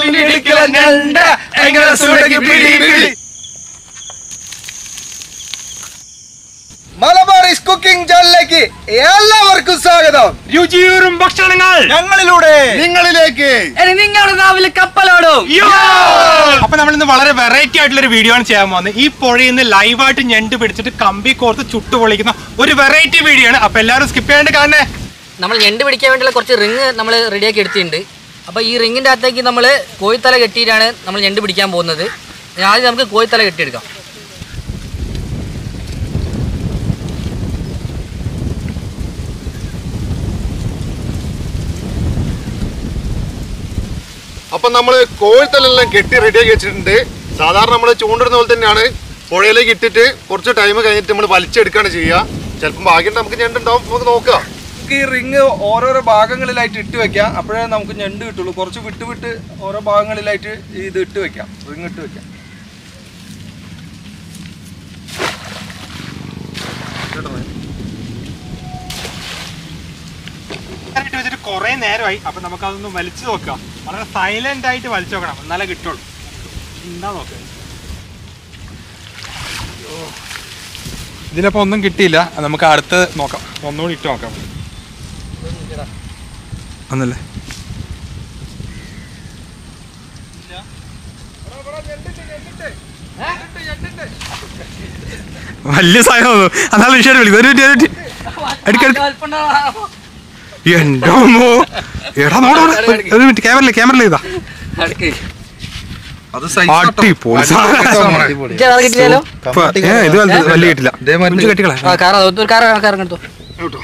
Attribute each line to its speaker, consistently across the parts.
Speaker 1: കല്ലിനിടുക്കില ഞണ്ട് എങ്ങനെ സുടകി പിടി പിടി മലബാറിസ് കുക്കിംഗ് ചാനലിലേക്ക് എല്ലാവർക്കും സ്വാഗതം
Speaker 2: രുചിയൂറും ഭക്ഷണങ്ങൾ
Speaker 1: ഞങ്ങളിലൂടെ
Speaker 3: നിങ്ങളിലേക്ക്
Speaker 4: നിങ്ങളുടെ നാവില് കപ്പലോടും
Speaker 2: അപ്പൊ നമ്മൾ ഇന്ന് വളരെ വെറൈറ്റി ആയിട്ടുള്ള ഒരു വീഡിയോ ആണ് ചെയ്യാൻ പോകുന്നത് ഈ പുഴയിൽ നിന്ന് ലൈവായിട്ട് ഞണ്ട് പിടിച്ചിട്ട് കമ്പി കോർത്ത് ചുട്ടു പൊളിക്കുന്ന ഒരു വെറൈറ്റി വീഡിയോ ആണ് അപ്പൊ എല്ലാവരും സ്കിപ്പ് ചെയ്യാണ്ട് കാണണേ
Speaker 4: നമ്മൾ ഞണ്ട് പിടിക്കാൻ വേണ്ടിയുള്ള കുറച്ച് റിങ് നമ്മൾ റെഡിയാക്കി എടുത്തിട്ടുണ്ട് അപ്പോൾ ഈ റിങ്ങിൻ്റെ അകത്തേക്ക് നമ്മൾ കോഴിത്തല കെട്ടിയിട്ടാണ് നമ്മൾ ഞണ്ട് പിടിക്കാൻ പോകുന്നത് ആദ്യം നമുക്ക് കോഴിത്തല കെട്ടിയെടുക്കാം
Speaker 3: അപ്പൊ നമ്മള് കോഴിത്തലെല്ലാം കെട്ടി റെഡിയാക്കി വെച്ചിട്ടുണ്ട് സാധാരണ നമ്മൾ ചൂണ്ടിടുന്ന പോലെ തന്നെയാണ് പുഴയിലേക്ക് ഇട്ടിട്ട് കുറച്ച് ടൈം കഴിഞ്ഞിട്ട് നമ്മൾ വലിച്ചെടുക്കുകയാണ് ചെയ്യുക ചിലപ്പോൾ ഭാഗ്യം നമുക്ക് ഞണ്ടുണ്ടാവും നമുക്ക് നോക്കാം
Speaker 1: നമുക്ക് ഈ റിങ് ഓരോരോ ഭാഗങ്ങളിലായിട്ട് ഇട്ട് വെക്കാം അപ്പോഴേ നമുക്ക് ഞണ്ട് കിട്ടുള്ളൂ കുറച്ച് വിട്ട് വിട്ട് ഓരോ ഭാഗങ്ങളിലായിട്ട് ഇത് ഇട്ട് വെക്കാം റിങ് ഇട്ട് വെക്കാം
Speaker 2: ഇട്ട് വെച്ചിട്ട് കുറെ നേരമായി അപ്പൊ നമുക്ക് അതൊന്ന് വലിച്ചു നോക്കാം വളരെ സൈലന്റ് ആയിട്ട് വലിച്ചു നോക്കണം എന്നാലേ കിട്ടുള്ളൂ എന്താ നോക്കുക ഇതിലപ്പോ ഒന്നും കിട്ടിയില്ല നമുക്ക് അടുത്ത് നോക്കാം ഒന്നുകൂടി ഇട്ട് നോക്കാം ഒന്നല്ലേ വലിയ സാധനം അതാണ് വിഷയം വിളിക്കുന്നത് ഒരു മിനിറ്റ്, ഒരു മിനിറ്റ്. എടുക്ക്, എടുക്ക്. എന്റെ അമ്മോ. എടാ നോടാ ഒരു മിനിറ്റ് ക്യാമറ ക്യാമറ ഇതാ
Speaker 1: അത്
Speaker 2: അടിപൊളി സാധനം.
Speaker 4: കിട്ടിയാലോ
Speaker 2: ഇപ്പൊ, ഏ, ഇത് വലുത് വലിയ കിട്ടില്ല കുഞ്ചു കെട്ടിക്കളെ
Speaker 4: ആ കാർ ഒരു കാർ കാർ എടുത്തോ
Speaker 3: കേട്ടോ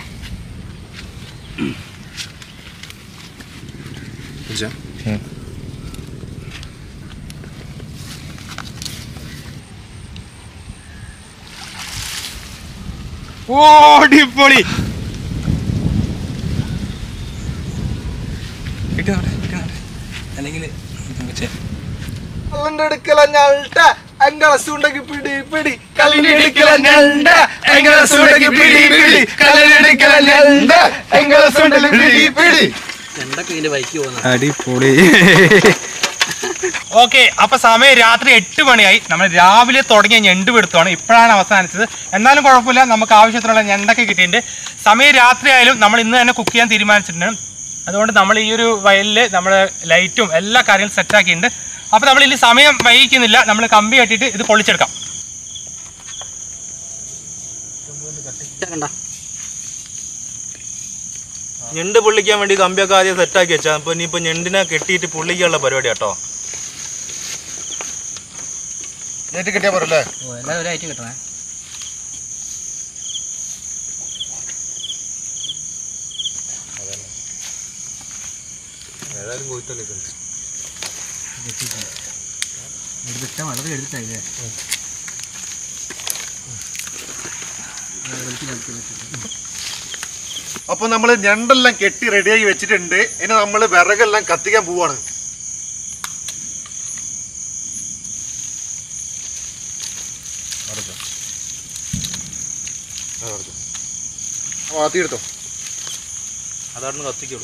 Speaker 2: ഓടിപ്പൊളി അല്ലെങ്കിൽ
Speaker 1: കല്ലിനിടുക്കില ഞണ്ട് എങ്ങനെ സുണ്ടകി പിടി പിടി കല്ലിനിടുക്കില ഞണ്ട് എങ്ങനെ സുണ്ടകി പിടി പിടി കല്ലിനിടുക്കില ഞണ്ട് എങ്ങനെ സുണ്ടലി പിടി പിടി
Speaker 4: എന്തൊക്കെ ഇതിന്റെ ബൈക്ക് പോകുന്നത്
Speaker 2: അടിപൊളി ഓക്കെ അപ്പൊ സമയം രാത്രി എട്ട് മണിയായി നമ്മൾ രാവിലെ തുടങ്ങിയ ഞണ്ട് പിടുത്തമാണ് ഇപ്പോഴാണ് അവസാനിച്ചത് എന്നാലും കുഴപ്പമില്ല നമുക്ക് ആവശ്യത്തിനുള്ള ഞണ്ടൊക്കെ കിട്ടിയിട്ടുണ്ട് സമയം രാത്രി ആയാലും നമ്മൾ ഇന്ന് തന്നെ കുക്ക് ചെയ്യാൻ തീരുമാനിച്ചിട്ടുണ്ട് അതുകൊണ്ട് നമ്മൾ ഈ ഒരു വയലിൽ നമ്മൾ ലൈറ്റും എല്ലാ കാര്യങ്ങളും സെറ്റ് ആക്കിയിട്ടുണ്ട് അപ്പൊ നമ്മൾ ഇനി സമയം വൈകിക്കുന്നില്ല നമ്മൾ കമ്പി കെട്ടിയിട്ട് ഇത് പൊളിച്ചെടുക്കാം
Speaker 4: കണ്ട
Speaker 5: ഞണ്ട് പൊള്ളിക്കാൻ വേണ്ടി കമ്പിയൊക്കെ ആദ്യം സെറ്റാക്കി വെച്ചാൽ അപ്പൊ ഇനിയിപ്പോ ഞണ്ടിനെ കെട്ടിയിട്ട് പൊള്ളിക്കാനുള്ള പരിപാടി കേട്ടോ
Speaker 3: നെറ്റ് കിട്ടിയാ പോരല്ലേ
Speaker 4: ഓ എല്ലാവരും ഒരായിട്ട് കിട്ടണേ
Speaker 3: അപ്പൊ നമ്മൾ ഞണ്ടെല്ലാം കെട്ടി റെഡിയാക്കി വെച്ചിട്ടുണ്ട് ഇനി നമ്മൾ വിറകെല്ലാം കത്തിക്കാൻ പോവാണ് മാറ്റി എടുത്തോ
Speaker 5: അതാണ് കത്തിക്കുള്ളൂ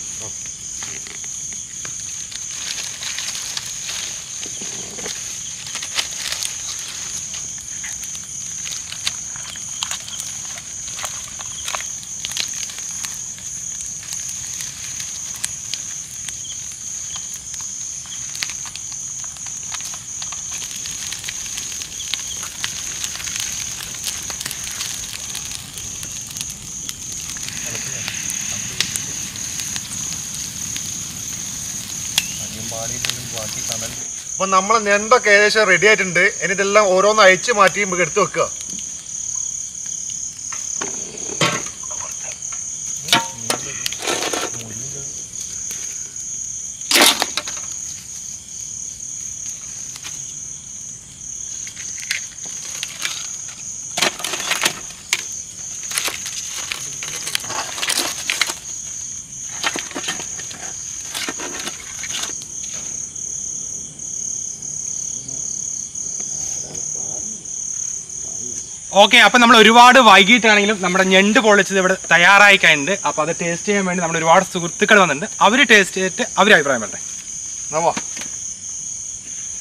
Speaker 3: അപ്പൊ നമ്മളെ ഞണ്ടൊക്കെ ഏകദേശം റെഡി ആയിട്ടുണ്ട് ഇനി ഇതെല്ലാം ഓരോന്ന് അയച്ച് മാറ്റി നമുക്ക് എടുത്ത് വെക്കുക
Speaker 2: ഓക്കെ അപ്പൊ നമ്മൾ ഒരുപാട് വൈകിട്ടാണെങ്കിലും നമ്മുടെ ഞണ്ട് പൊളിച്ചത് ഇവിടെ തയ്യാറായി കഴിഞ്ഞിട്ടുണ്ട് അപ്പൊ അത് ടേസ്റ്റ് ചെയ്യാൻ വേണ്ടി നമ്മുടെ ഒരുപാട് സുഹൃത്തുക്കൾ വന്നിട്ടുണ്ട് അവര് ടേസ്റ്റ് ചെയ്തിട്ട് അവര് അഭിപ്രായം പറയട്ടെ
Speaker 3: നവാ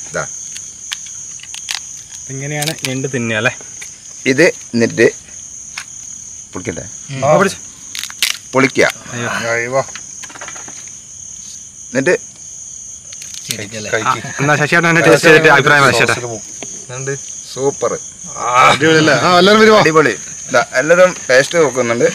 Speaker 1: ഇതാ
Speaker 2: ഇങ്ങനെയാണ് ഞണ്ട് തിന്നുക അല്ലേ
Speaker 1: ഇത് എന്നിട്ട് പൊളിക്കട്ടെ
Speaker 2: ആ, പിടിച്ച്.
Speaker 1: പൊളിക്കുക
Speaker 3: അയ്യോ
Speaker 1: എന്നിട്ട്
Speaker 4: ശരിക്കല്ലേ
Speaker 2: ആ, എന്നാ ശശിയേട്ടൻ എന്നെ ടേസ്റ്റ് ചെയ്തിട്ട് അഭിപ്രായം പറ ശശിയേട്ടാ
Speaker 1: സൂപ്പർ
Speaker 3: അടിപൊളിയല്ലേ ആ എല്ലാവരും വരുമോ
Speaker 1: അടിപൊളി ഇതാ എല്ലാവരും ടേസ്റ്റ് നോക്കുന്നുണ്ട്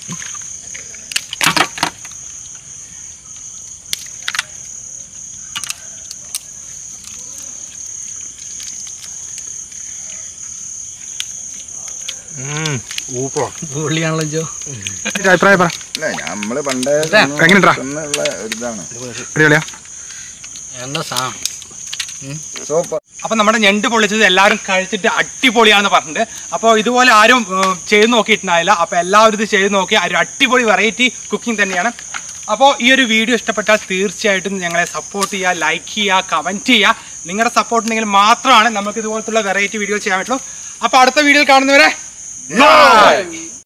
Speaker 4: ഉള്ളിയാണല്ലോ ജോ
Speaker 2: ഇതിന്റെ അഭിപ്രായം പറ
Speaker 1: ഇല്ല നമ്മള് പണ്ടേ
Speaker 2: എങ്ങനെയുണ്ടാ?
Speaker 1: തിന്നുള്ള ഒരിതാണ്
Speaker 2: അടിപൊളിയാ
Speaker 4: എന്താ സാ
Speaker 1: സൂപ്പർ
Speaker 2: അപ്പൊ നമ്മുടെ ഞണ്ട് പൊള്ളിച്ചത് എല്ലാവരും കഴിച്ചിട്ട് അടിപൊളിയാന്ന് പറഞ്ഞിട്ട് അപ്പോൾ ഇതുപോലെ ആരും ഏർ, ചെയ്ത് നോക്കിയിട്ടുണ്ടായില്ല അപ്പോൾ എല്ലാവരും ഇത് ചെയ്ത് നോക്കി ഒരു അടിപൊളി വെറൈറ്റി കുക്കിംഗ് തന്നെയാണ് അപ്പോൾ ഈ ഒരു വീഡിയോ ഇഷ്ടപ്പെട്ടാൽ തീർച്ചയായിട്ടും ഞങ്ങളെ സപ്പോർട്ട് ചെയ്യുക ലൈക്ക് ചെയ്യുക കമൻറ്റ് ചെയ്യുക നിങ്ങളുടെ സപ്പോർട്ട് ഉണ്ടെങ്കിൽ മാത്രമാണ് നമുക്ക് ഇതുപോലത്തുള്ള വെറൈറ്റി വീഡിയോ ചെയ്യാൻ പറ്റുള്ളൂ അപ്പോൾ അടുത്ത വീഡിയോയിൽ കാണുന്നവരെ